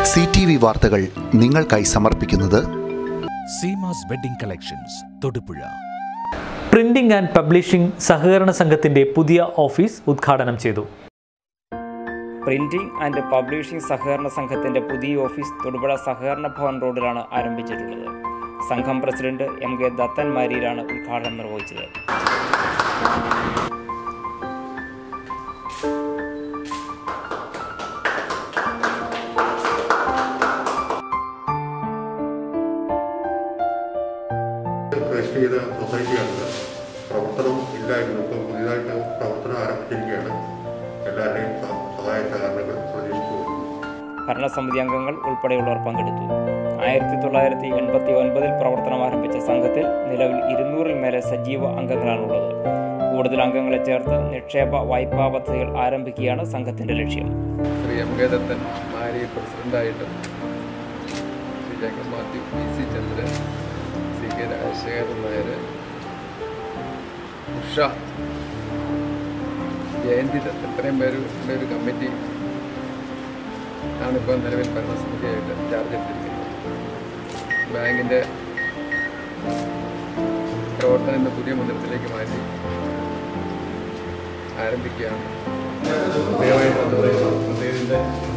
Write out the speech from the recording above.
C T V വാർത്തകൾ നിങ്ങൾക്കായി സമർപ്പിക്കുന്നത് Seemas wedding collections Thodupuzha printing and publishing സഹകരണ സംഘത്തിന്റെ പുതിയ ഓഫീസ് ഉദ്ഘാടനം ചെയ്തു പ്രിന്റിംഗ് ആൻഡ് പബ്ലിഷിംഗ് സഹകരണ സംഘത്തിന്റെ പുതിയ ഓഫീസ് തൊടുപുഴ സഹകരണ ഭവൻ റോഡിലാണ് ആരംഭിച്ചിട്ടുള്ളത് സംഘം പ്രസിഡന്റ് എം കെ ദത്തൻ മാരിയിലാണ് ഉദ്ഘാടനം നിർവഹിച്ചത് രജിസ്റ്റർ ചെയ്ത സൊസൈറ്റിയാണിത് പ്രവർത്തനം ഇല്ലായിരുന്നു ഇപ്പോൾ പുതിയതായിട്ട് പ്രവർത്തനം ആരംഭിച്ചിരിക്കുകയാണ് എല്ലാവരുടെയും സഹ- സഹായ സഹകരണങ്ങൾ പ്രതീക്ഷിച്ചു ഭരണസമിതി അംഗങ്ങൾ ഉൾപ്പെടെയുള്ളവർ പങ്കെടുത്തു ആയിരത്തി തൊള്ളായിരത്തി എൺപത്തി ഒൻപതിൽ പ്രവർത്തനം ആരംഭിച്ച സംഘത്തിൽ നിലവിൽ ഇരുന്നൂറിൽ മേലെ സജീവ അംഗങ്ങളാണുള്ളത് കൂടുതൽ അംഗങ്ങളെ ചേർത്ത് നിക്ഷേപ വായ്പാ പദ്ധതികൾ ആരംഭിക്കുകയാണ് സംഘത്തിന്റെ ലക്ഷ്യം ശ്രീ എം കെ ദത്തൻ മാരി പ്രസിഡൻ്റായിട്ടും Shri Jagan Mathew P C Chandran C K Rajasekharan Nair Usha Jayanthi Dathan ഇത്രയും പേരുടെ ഒരു കമ്മിറ്റി ആണിപ്പോൾ നിലവിൽ ഭരണസമിതിയായിട്ട് ചാർജ് എടുത്തിരിക്കുന്നത് ബാങ്കിൻ്റെ പ്രവർത്തനം ഇന്ന് പുതിയ മന്ദിരത്തിലേക്ക് മാറ്റി ആരംഭിക്കുകയാണ് ദയവായി പദ്ധതിയുടെ